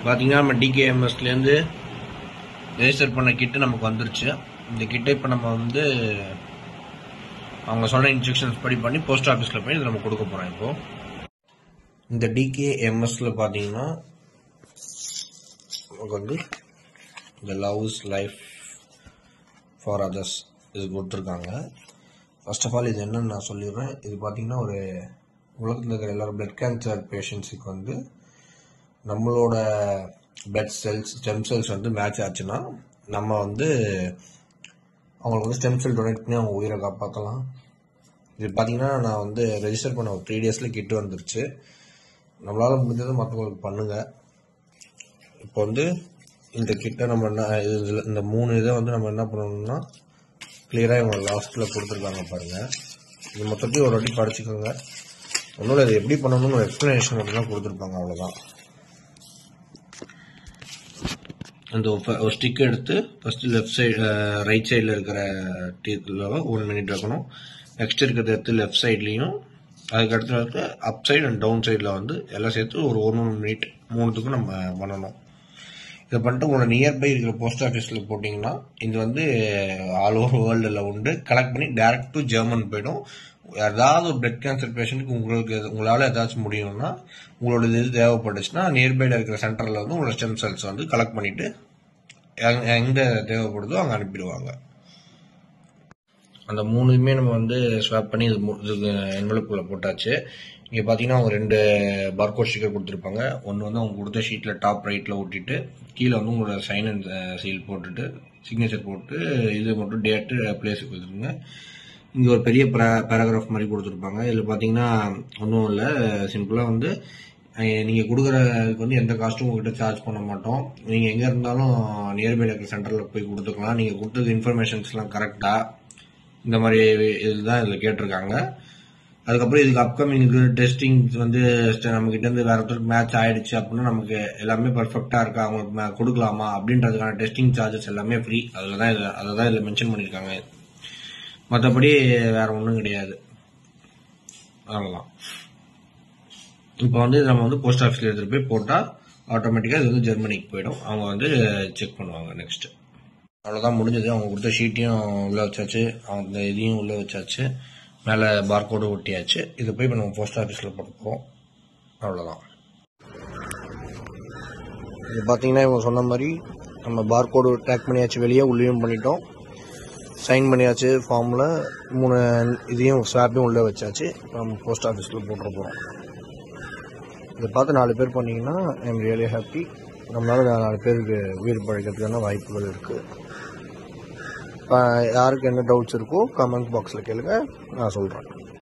பார்த்தீங்கன்னா நம்ம டிகேஎம்எஸ்லேருந்து ரெஜிஸ்டர் பண்ண கிட்டு நமக்கு வந்துருச்சு இந்த கிட்டை இப்போ நம்ம வந்து அவங்க சொன்ன இன்ஸ்ட்ரக்ஷன்ஸ் படி பண்ணி போஸ்ட் ஆஃபீஸில் போய் இதை நம்ம கொடுக்க போகிறோம் இப்போ இந்த டிகேஎம்எஸ்ல பார்த்தீங்கன்னா நமக்கு வந்து இந்த லவ்ஸ் லைஃப் ஃபார் அதர்ஸ் இது கொடுத்துருக்காங்க ஃபர்ஸ்ட் ஆஃப் ஆல் இது என்னன்னு நான் சொல்லிடுறேன் இது பார்த்தீங்கன்னா ஒரு உலகத்தில் இருக்கிற எல்லாரும் பிளட் கேன்சர் பேஷண்ட்ஸுக்கு வந்து நம்மளோட பிளட் செல்ஸ் ஸ்டெம் செல்ஸ் வந்து மேட்ச் ஆச்சுன்னா நம்ம வந்து அவங்களுக்கு வந்து ஸ்டெம் செல் டொனேட் பண்ணி அவங்க உயிரை காப்பாற்றலாம் இது பார்த்தீங்கன்னா நான் வந்து ரெஜிஸ்டர் பண்ண ஒரு த்ரீ டேஸில் கிட்டு வந்துருச்சு நம்மளால் முடிஞ்சதை மற்றவங்களுக்கு பண்ணுங்கள் இப்போ வந்து இந்த கிட்ட நம்ம என்ன இதுல இந்த மூணு இதை வந்து நம்ம என்ன பண்ணணும்னா கிளியராக இவங்க லாஸ்ட்டில் கொடுத்துருக்காங்க பாருங்கள் இது மொத்தத்தையும் ஒரு வாட்டி படிச்சுக்கோங்க ஒன்றும் இல்லை இது எப்படி பண்ணணும்னு ஒரு எக்ஸ்ப்ளனேஷன் மட்டும் தான் கொடுத்துருப்பாங்க அவ்வளோதான் அந்த ஒரு- ஒரு ஸ்டிக் எடுத்து ஃபர்ஸ்ட் லெஃப்ட் சைடு ரைட் சைடில் இருக்கிற டீத்தில் ஒன் மினிட் வைக்கணும் நெக்ஸ்ட் இருக்கிறத எடுத்து லெஃப்ட் சைட்லேயும் அதுக்கு அடுத்து வந்து அப் சைடு அண்ட் டவுன் சைடில் வந்து எல்லாம் சேர்த்து ஒரு ஒன் ஒன் மினிட் மூணுத்துக்கும் நம்ம பண்ணணும் இதை பண்ணிட்டு உங்களோட நியர்பை இருக்கிற போஸ்ட் ஆஃபீஸில் போட்டிங்கன்னா இது வந்து ஆல் ஓவர் வேர்ல்டில் உண்டு கலெக்ட் பண்ணி டைரக்ட் டு ஜெர்மன் போயிடும் ஏதாவது ஒரு பிளட் கேன்சர் பேஷண்ட்டுக்கு உங்களுக்கு உங்களால் ஏதாச்சும் முடியும்னா உங்களோட இது தேவைப்பட்டுச்சுன்னா நியர்பையில் இருக்கிற சென்டரில் வந்து உங்களோட ஸ்டெம் செல்ஸ் வந்து கலெக்ட் பண்ணிட்டு எங்க- எங்க தேவைப்படுதோ அங்கே அனுப்பிடுவாங்க அந்த மூணுமே நம்ம வந்து ஸ்வாப் பண்ணி இது மு- இதுக்கு என்வலப்புக்குள்ள போட்டாச்சு இங்கே பார்த்தீங்கன்னா அவங்க ரெண்டு பார்கோட் ஸ்டிக்கர் கொடுத்துருப்பாங்க ஒன்று வந்து அவங்க கொடுத்த ஷீட்டில் டாப் ரைட்டில் ஒட்டிட்டு கீழே வந்து உங்களோட சைன் அண்ட் சீல் போட்டுட்டு சிக்னேச்சர் போட்டு இது மட்டும் டேட்டு பிளேஸுக்கு கொடுத்துருங்க இங்கே ஒரு பெரிய பேராகிராஃப் மாதிரி கொடுத்துருப்பாங்க இதில் பார்த்தீங்கன்னா ஒன்றும் இல்லை சிம்பிளாக வந்து நீங்கள் கொடுக்குறதுக்கு வந்து எந்த காஸ்ட்டும் உங்ககிட்ட சார்ஜ் பண்ண மாட்டோம் நீங்கள் எங்கே இருந்தாலும் நியர்பைல இருக்கிற சென்டரில் போய் கொடுத்துக்கலாம் நீங்கள் கொடுத்தது இன்ஃபர்மேஷன்ஸ்லாம் கரெக்டாக இந்த மாதிரி இதுதான் இதில் கேட்டிருக்காங்க அதுக்கப்புறம் இதுக்கு அப்கமிங் டெஸ்டிங் வந்து நம்ம கிட்ட இருந்து வேற ஒருத்தருக்கு மேட்ச் ஆயிடுச்சு அப்படின்னா நமக்கு எல்லாமே பர்ஃபெக்டா இருக்கா அவங்களுக்கு மே- கொடுக்கலாமா அப்படின்றதுக்கான டெஸ்டிங் சார்ஜஸ் எல்லாமே ஃப்ரீ அதில் தான் இதில் அதை தான் இதில் மென்ஷன் பண்ணியிருக்காங்க மற்றபடி வேற ஒன்றும் கிடையாது அவ்வளோதான் இப்போ வந்து நம்ம வந்து போஸ்ட் ஆஃபீஸில் எடுத்துகிட்டு போய் போட்டால் ஆட்டோமேட்டிக்காக இது வந்து ஜெர்மனிக்கு போயிடும் அவங்க வந்து செக் பண்ணுவாங்க நெக்ஸ்ட் அவ்வளோதான் முடிஞ்சது அவங்க கொடுத்த ஷீட்டையும் உள்ளே வச்சாச்சு அவங்க இதையும் உள்ளே வச்சாச்சு மேலே பார்கோடு ஒட்டியாச்சு இதை போய் இப்போ நம்ம போஸ்ட் ஆஃபீஸில் போட போகிறோம் அவ்வளோதான் இது பார்த்தீங்கன்னா இவங்க சொன்ன மாதிரி நம்ம பார்கோடு டேக் பண்ணியாச்சு வெளியே உள்ளேயும் பண்ணிட்டோம் சைன் பண்ணியாச்சு ஃபார்மில் மூணு இதையும் ஸ்வாப்பையும் உள்ளே வச்சாச்சு இப்போ நம்ம போஸ்ட் ஆஃபீஸில் போட்டுற போகிறோம் இதை பார்த்து நாலு பேர் பண்ணீங்கன்னா ஐ எம் ரியலி ஹாப்பி நம்மளால நாலு பேருக்கு உயிர் பழைக்கிறதுக்கான வாய்ப்புகள் இருக்குது யாருக்கு என்ன டவுட்ஸ் இருக்கோ கமெண்ட் பாக்ஸில் கேளுங்க நான் சொல்கிறேன்